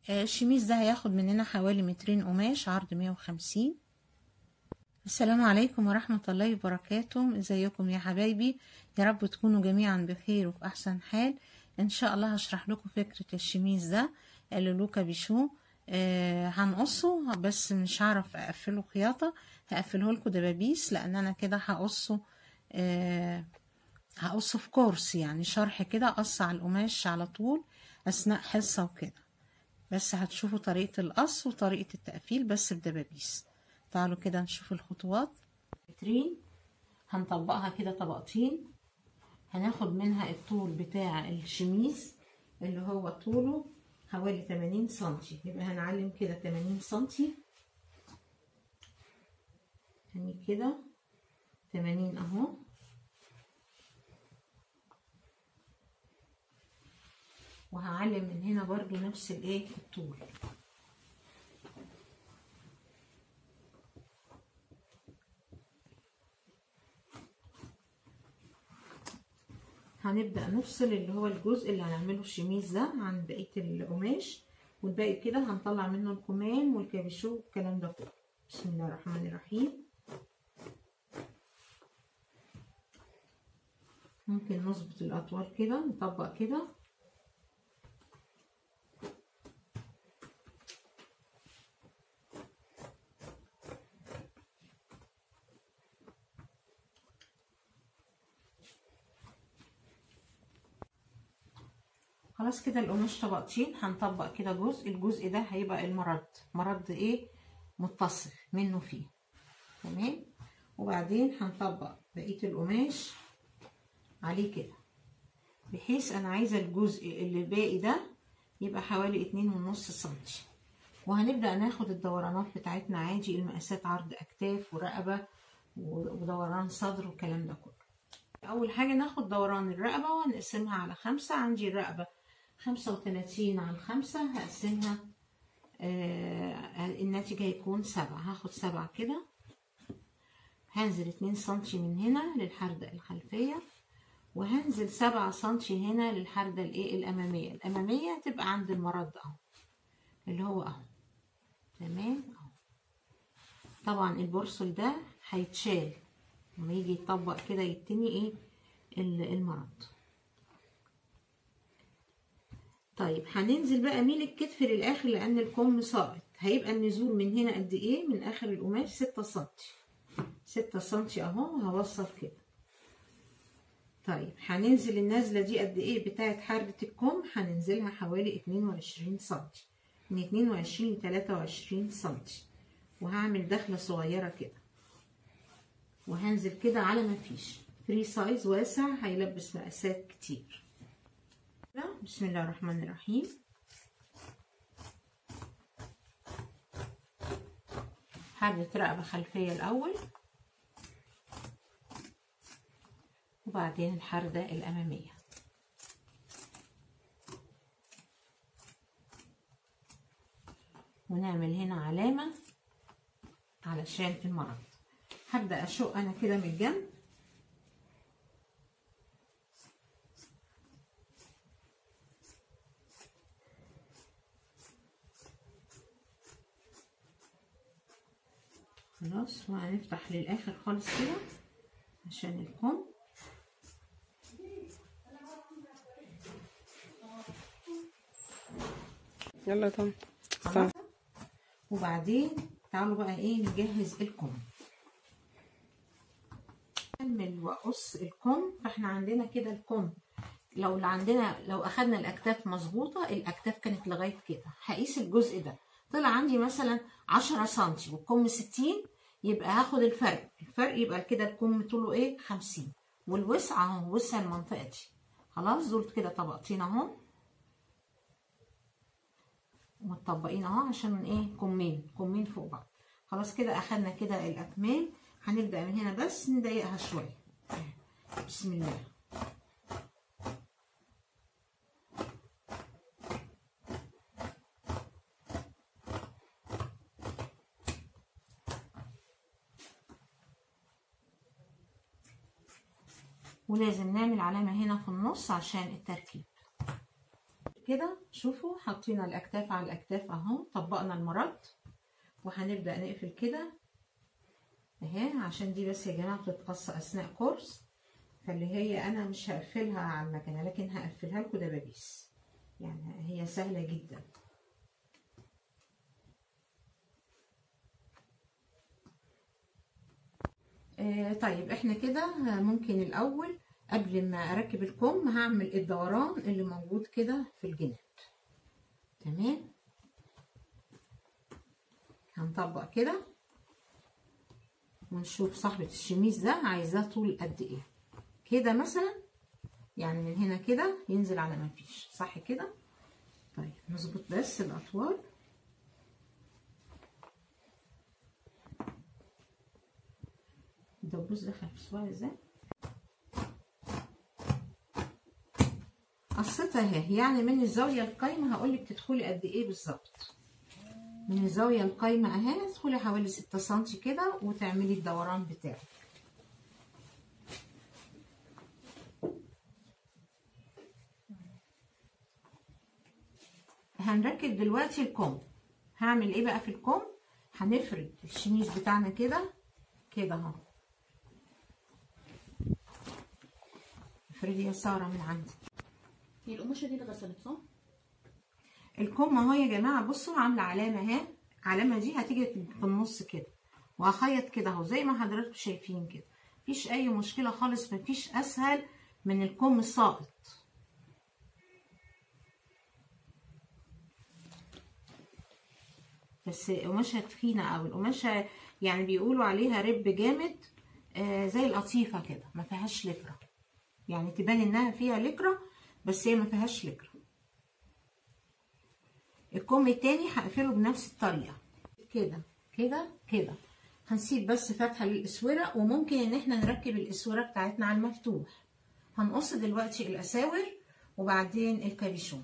آه، الشميز ده هياخد مننا حوالي مترين قماش عرض مية وخمسين السلام عليكم ورحمة الله وبركاته ازيكم يا حبايبي يا رب تكونوا جميعا بخير وفي احسن حال ان شاء الله هشرح لكم فكرة الشميز ده اللولوكا بيشو آه هنقصه بس مش هعرف اقفله خياطة هقفله لكم دبابيس لان انا كده هقصه آه هقصه في كورس يعني شرح كده قص على القماش على طول اثناء حصة وكده بس هتشوفوا طريقة القص وطريقة التقفيل بس بدبابيس تعالوا كده نشوف الخطوات مترين هنطبقها كده طبقتين هناخد منها الطول بتاع الشميز اللي هو طوله حوالي 80 سنتي يبقى هنعلم كده 80 سنتي يعني كده 80 اهو وهعلم من هنا برضو نفس الايه الطول هنبدأ نفصل اللي هو الجزء اللي هنعمله الشميز ده عن بقية القماش والباقي كده هنطلع منه الكمام والكابيشو والكلام ده كله بسم الله الرحمن الرحيم ممكن نظبط الأطوال كده نطبق كده خلاص كده القماش طبقتين هنطبق كده جزء الجزء ده هيبقى المرد مرد ايه متصل منه فيه تمام وبعدين هنطبق بقيه القماش عليه كده بحيث انا عايزه الجزء اللي باقي ده يبقى حوالي اتنين ونص سنتي وهنبدا ناخد الدورانات بتاعتنا عادي المقاسات عرض اكتاف ورقبه ودوران صدر والكلام ده كله اول حاجه ناخد دوران الرقبه ونقسمها على خمسة عندي الرقبه خمسة وتلاتين على خمسة هقسمها آه الناتج هيكون سبعة هاخد سبعة كده هنزل اتنين سنتي من هنا للحردة الخلفية وهنزل سبعة سنتي هنا للحردة الايه الأمامية الأمامية تبقى عند المرد اهو اللي هو اهو تمام اهو طبعا البرسل ده هيتشال لما يجي يطبق كده يتني ايه المرض طيب هننزل بقى ميل الكتف للاخر لان الكم ساقط هيبقى النزول من هنا قد ايه من اخر القماش ستة سنتي ستة سنتي اهو هوصل كده طيب هننزل النزلة دي قد ايه بتاعت حردة الكم هننزلها حوالي اتنين وعشرين سنتي من اتنين وعشرين لتلاتة وعشرين سنتي وهعمل دخلة صغيرة كده وهنزل كده على ما فيش فري سايز واسع هيلبس مقاسات كتير بسم الله الرحمن الرحيم حردة رقبة خلفية الأول وبعدين الحردة الأمامية ونعمل هنا علامة علشان المرض هبدأ أشق أنا كده من الجنب خلاص وهنفتح للآخر خالص كده عشان الكم يلا طم وبعدين تعالوا بقى ايه نجهز الكم اكمل واقص الكم فاحنا عندنا كده الكم لو اللي عندنا لو اخدنا الاكتاف مظبوطه الاكتاف كانت لغايه كده هقيس الجزء ده طلع عندي مثلا 10 سم والكم 60 يبقى هاخد الفرق الفرق يبقى كده الكم طوله ايه 50 والوسع اهو وسع المنطقه دي خلاص دول كده طبقتين اهو متطبقين اهو عشان ايه كمين كمين فوق بعض خلاص كده اخدنا كده الاكمام هنبدأ من هنا بس نضيقها شوية بسم الله ولازم نعمل علامة هنا في النص عشان التركيب كده شوفوا حطينا الاكتاف على الاكتاف اهو طبقنا المرد وهنبدا نقفل كده اهي عشان دي بس يا جماعه بتتقص اثناء كورس فاللي هي انا مش هقفلها على المكنه لكن هقفلها لكم دبابيس يعني هي سهله جدا آه طيب احنا كده ممكن الاول قبل ما اركب الكم هعمل الدوران اللي موجود كده في الجناب تمام هنطبق كده ونشوف صاحبة الشميس ده عايزاه طول قد ايه كده مثلا يعني من هنا كده ينزل على ما فيش صح كده طيب نظبط بس الاطوال الدبوس دخل في صباعي ازاي قصتها اهي يعني من الزاويه القايمه هقول لك تدخلي قد ايه بالظبط من الزاويه القايمه اهي تدخلي حوالي 6 سم كده وتعملي الدوران بتاعك هنركب دلوقتي الكم هعمل ايه بقى في الكم هنفرد الشميس بتاعنا كده كده اهو افردي يا ساره من عندي هي القماشه دي اتغسلت صح؟ الكم اهو يا جماعه بصوا عامله علامه اهي العلامه دي هتيجي في النص كده وهخيط كده اهو زي ما حضراتكم شايفين كده مفيش اي مشكله خالص مفيش اسهل من الكم الساقط بس قماشة تخينة أوي القماشة يعني بيقولوا عليها رب جامد آه زي القطيفة كده ما فيهاش لكرة يعني تبان إنها فيها لكرة بس هي ما فيهاش لكرة الكم التاني هقفله بنفس الطريقة كده كده كده هنسيب بس فتحة للأسورة وممكن إن احنا نركب الأسورة بتاعتنا على المفتوح هنقص دلوقتي الأساور وبعدين الكابيشون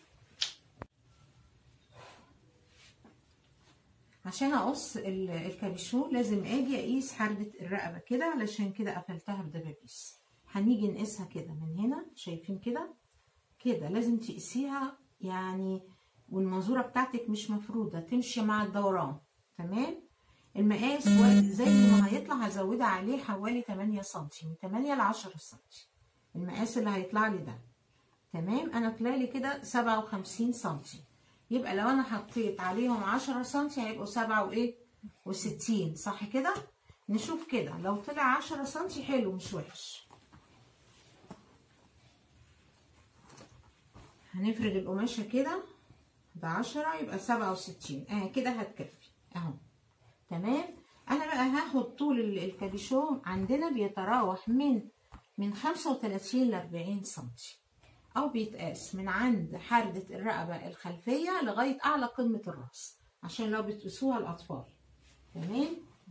عشان اقص الكابيشون لازم اجي اقيس حردة الرقبة كده علشان كده قفلتها بدبابيس هنيجي نقيسها كده من هنا شايفين كده كده لازم تقيسيها يعني والمنظورة بتاعتك مش مفرودة تمشي مع الدوران تمام المقاس زي ما هيطلع هزودها عليه حوالي 8 سنتي من 8 ل 10 سنتي المقاس اللي هيطلع لي ده تمام انا طلع لي كده 57 سنتي يبقى لو انا حطيت عليهم 10 سنتي هيبقوا سبعة وايه وستين صح كده نشوف كده لو طلع 10 سنتي حلو مش وحش هنفرد القماشة كده ده 10 يبقى سبعة وستين اه كده هتكفي اهو تمام انا بقى هاخد طول الكابيشون عندنا بيتراوح من من 35 ل 40 سنتي او بيتقاس من عند حردة الرقبة الخلفية لغاية اعلى قمة الراس عشان لو بتقيسوها الاطفال تمام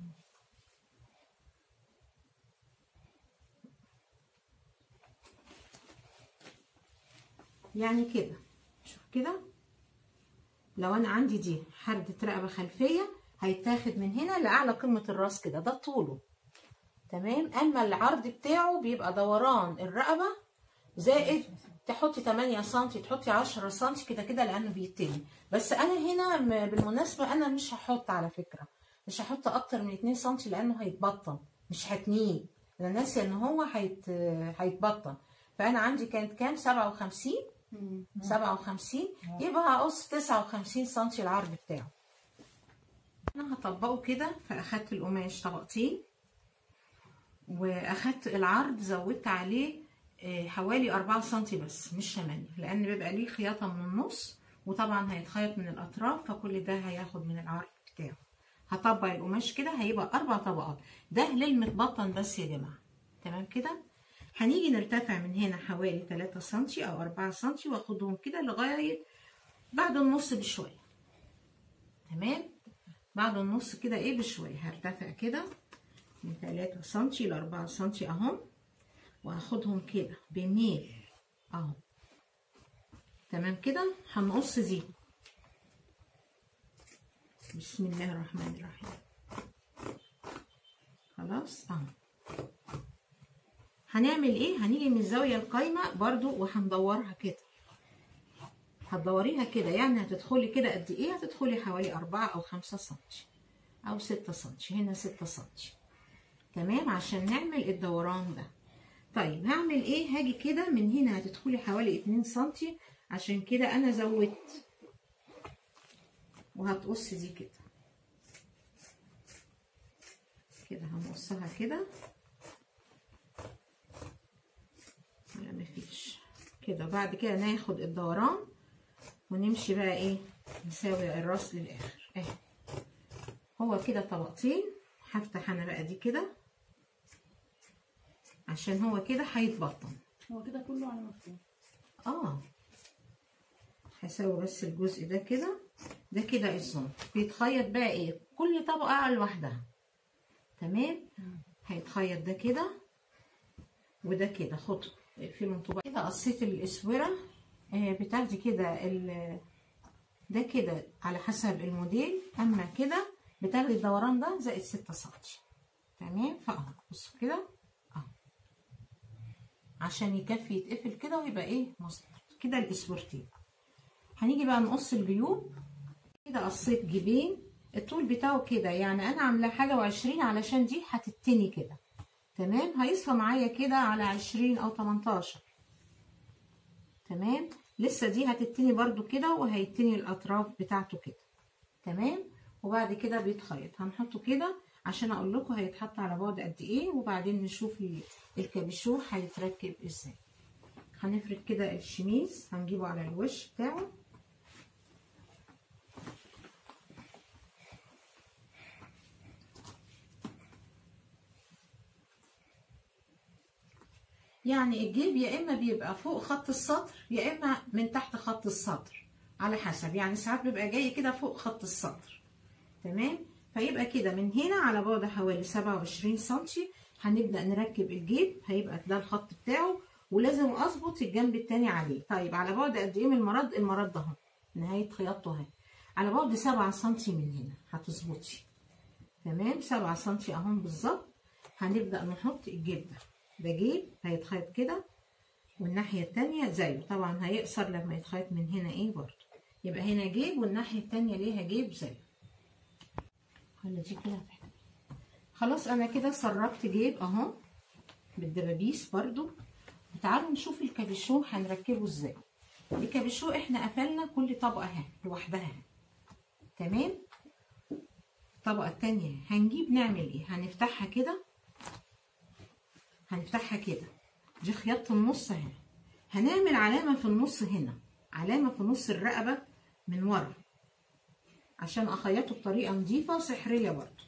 يعني كده شوف كده لو انا عندي دي حردة رقبة خلفية هيتاخد من هنا لاعلى قمة الراس كده ده طوله تمام اما العرض بتاعه بيبقى دوران الرقبة زائد تحطي 8 سم تحطي 10 سم كده كده لانه بيتني بس انا هنا بالمناسبه انا مش هحط على فكره مش هحط اكتر من 2 سم لانه هيتبطن مش هتنيه انا ناسيه ان هو هيت هيتبطن فانا عندي كانت كام 57 57 يبقى هقص 59 سم العرض بتاعه انا هطبقه كده فاخدت القماش طبقتين واخدت العرض زودت عليه حوالي أربعة سنتي بس مش تمانية لأن بيبقى ليه خياطة من النص وطبعا هيتخيط من الأطراف فكل ده هياخد من العرض بتاعه هطبق القماش كده هيبقى أربع طبقات ده للمتبطن بس يا جماعة تمام كده هنيجي نرتفع من هنا حوالي تلاتة سنتي أو أربعة سنتي وأخدهم كده لغاية بعد النص بشوية تمام بعد النص كده إيه بشوية هرتفع كده من تلاتة سنتي لأربعة سنتي أهم وهاخدهم كده بميل اهو تمام كده هنقص دي بسم الله الرحمن الرحيم خلاص اهو هنعمل ايه هنيجي من الزاويه القايمه برضو وهندورها كده هتدوريها كده يعني هتدخلي كده قد ايه هتدخلي حوالي أربعة أو خمسة سنتي أو ستة سنتي هنا ستة سنتي تمام عشان نعمل الدوران ده طيب هعمل ايه هاجي كده من هنا هتدخلي حوالي اتنين سنتي عشان كده انا زودت وهتقص دي كده كده هنقصها كده لا مفيش كده بعد كده ناخد الدوران ونمشي بقى ايه نساوي الراس للاخر اهي هو كده طبقتين هفتح انا بقى دي كده عشان هو كده هيتبطن هو كده كله على مفتوح اه هساوي بس الجزء ده كده ده كده الزون بيتخيط بقى ايه كل طبقة لوحدها تمام هيتخيط ده كده وده كده خد في منطبق كده قصيت الاسوره آه بتاخدي كده ال- ده كده على حسب الموديل اما كده بتاخدي الدوران ده زائد ستة سنتي تمام فاهو بصوا كده اهو عشان يكفي يتقفل كده ويبقى ايه مظبوط كده الاسورتين هنيجي بقى نقص الجيوب كده قصيت جيبين الطول بتاعه كده يعني انا عامله حاجه وعشرين علشان دي هتتني كده تمام هيصفى معايا كده على عشرين او تمنتاشر تمام لسه دي هتتني برضو كده وهيتني الاطراف بتاعته كده تمام وبعد كده بيتخيط هنحطه كده عشان اقول لكم هيتحط على بعد قد ايه وبعدين نشوف ال- الكابيشو هيتركب ازاي هنفرد كده الشميز هنجيبه على الوش بتاعه يعني الجيب يا اما بيبقى فوق خط السطر يا اما من تحت خط السطر على حسب يعني ساعات بيبقى جاي كده فوق خط السطر تمام فيبقى كده من هنا على بعد حوالي 27 سنتي هنبدأ نركب الجيب هيبقى ده الخط بتاعه ولازم اظبط الجنب التاني عليه طيب على بعد قد ايه من المرد المرد ده اهو نهاية خياطته اهي على بعد 7 سنتي من هنا هتظبطي تمام 7 سنتي اهم بالظبط هنبدأ نحط الجيب ده ده جيب هيتخيط كده والناحية التانية زيه طبعا هيقصر لما يتخيط من هنا ايه برضه يبقى هنا جيب والناحية التانية ليها جيب زيه خلي دي كده تحت. خلاص انا كده سربت جيب اهو بالدبابيس برضو تعالوا نشوف الكابيشو هنركبه ازاي الكابيشو احنا قفلنا كل طبقة اهي لوحدها تمام الطبقة التانية هنجيب نعمل ايه هنفتحها كده هنفتحها كده دي خياطة النص اهي هنعمل علامة في النص هنا علامة في نص الرقبة من ورا عشان اخيطه بطريقة نظيفة وسحرية برضو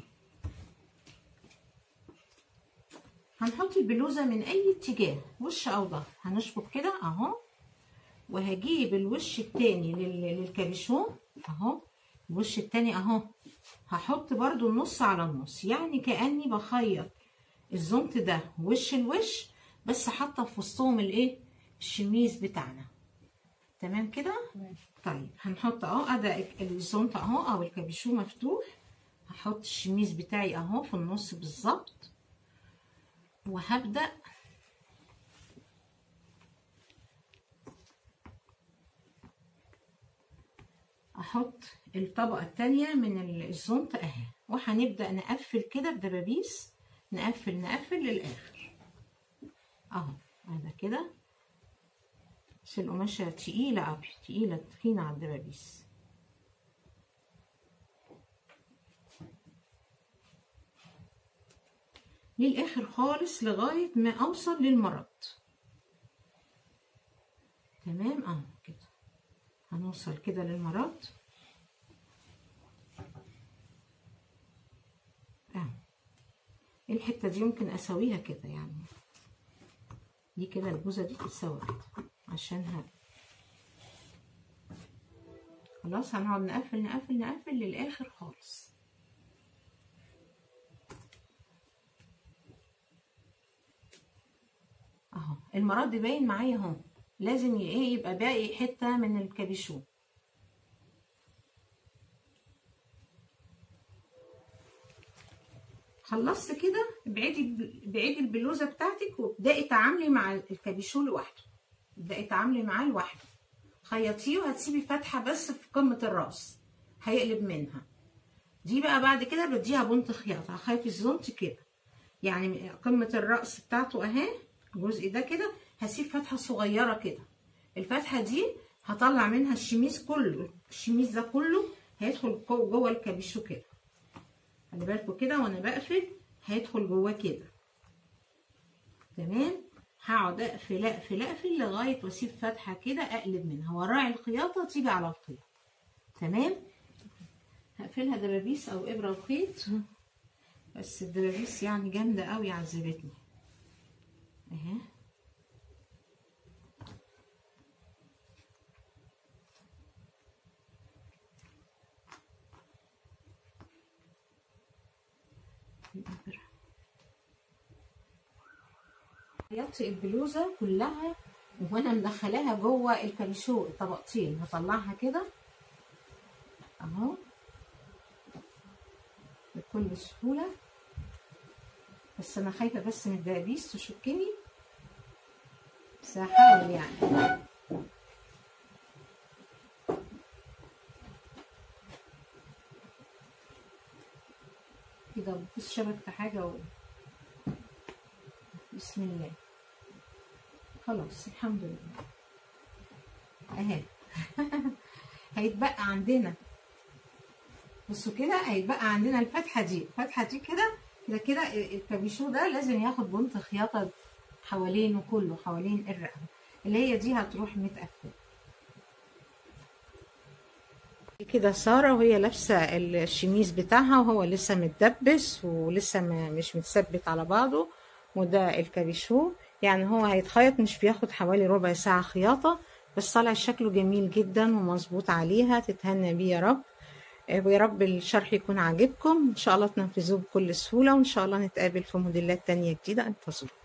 هنحط البلوزة من اي اتجاه وش او ظهر هنشبك كده اهو وهجيب الوش التاني لل- للكابيشون اهو الوش التاني اهو هحط برضو النص على النص يعني كأني بخيط الزنط ده وش الوش بس حاطه في وسطهم الايه الشميز بتاعنا تمام كده تمام. طيب هنحط اهو ادي الزنط اهو او الكابيشو مفتوح هحط الشميز بتاعي اهو في النص بالظبط وهبدأ احط الطبقة التانية من الزنط اهي وهنبدأ نقفل كده بدبابيس نقفل نقفل للآخر اهو هذا كده بس القماشة تقيلة أوي تقيلة تخينة على الدبابيس للآخر خالص لغاية ما أوصل للمرض تمام اهو كده هنوصل كده للمرض اهو الحتة دي ممكن أسويها كده يعني دي كده البوزة دي تتسوى كده عشانها خلاص هنقعد نقفل نقفل نقفل للآخر خالص اهو المرد باين معايا اهو لازم ي- ايه يبقى باقي حتة من الكابيشو خلصت كده ابعدي ابعدي البلوزه بتاعتك وابدأي تعاملي مع الكابيشو لوحده ابدأي تعاملي معاه لوحده خيطيه وهتسيبي فتحه بس في قمه الراس هيقلب منها دي بقى بعد كده بديها بنط خياطه هخيط الزونت كده يعني قمه الراس بتاعته اهي الجزء ده كده هسيب فتحه صغيره كده الفتحه دي هطلع منها الشميس كله الشميس ده كله هيدخل جو- جوه الكابيشو كده خلي بالكوا كده وانا بقفل هيدخل جواه كده تمام هقعد اقفل اقفل اقفل لغايه واسيب فتحه كده اقلب منها وراعي الخياطه تيجي على الخيط تمام هقفلها دبابيس او ابره وخيط بس الدبابيس يعني جامده قوي عذبتني اهي الإبرة. خيطت البلوزه كلها وانا مدخلاها جوه الكابيشو الطبقتين هطلعها كده اهو بكل سهوله بس انا خايفه بس من الدبابيس تشكني بس هحاول يعني كده مفيش شبك في حاجه و... بسم الله خلاص الحمد لله اهي هيتبقى عندنا بصوا كده هيتبقى عندنا الفتحه دي الفتحه دي كده كده كده الكابيشو ده لازم ياخد بنط خياطه حوالينه كله حوالين الرقبه اللي هي دي هتروح متقفله كده ساره وهي لابسه الشميز بتاعها وهو لسه متدبس ولسه ما مش متثبت على بعضه وده الكابيشو يعني هو هيتخيط مش بياخد حوالي ربع ساعه خياطه بس طالع شكله جميل جدا ومظبوط عليها تتهنى بيه يا رب ويا رب الشرح يكون عاجبكم ان شاء الله تنفذوه بكل سهوله وان شاء الله نتقابل في موديلات تانية جديده انتظروا